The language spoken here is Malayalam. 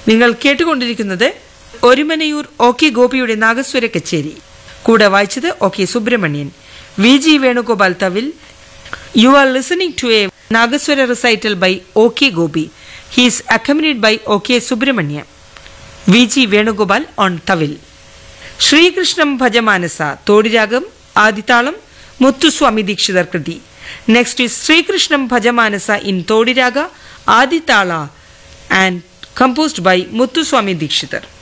നിങ്ങൾ കേട്ടുകൊണ്ടിരിക്കുന്നത് ഒരുമനയൂർ ഒ കെ ഗോപിയുടെ നാഗസ്വര കച്ചേരി കൂടെ വായിച്ചത് O K Subramanian V G Venugopal തവിൽ you are listening to a nagaswara recital by O K Gopi he's accompanied by O K Subramanya V G Venugopal on thavil Srikrishnam Bhajamanasa Todiragam Aditalam Muthuswami Dikshitar kriti next is Srikrishnam Bhajamanasa in Todiraga Aditala and composed by Muthuswami Dikshitar.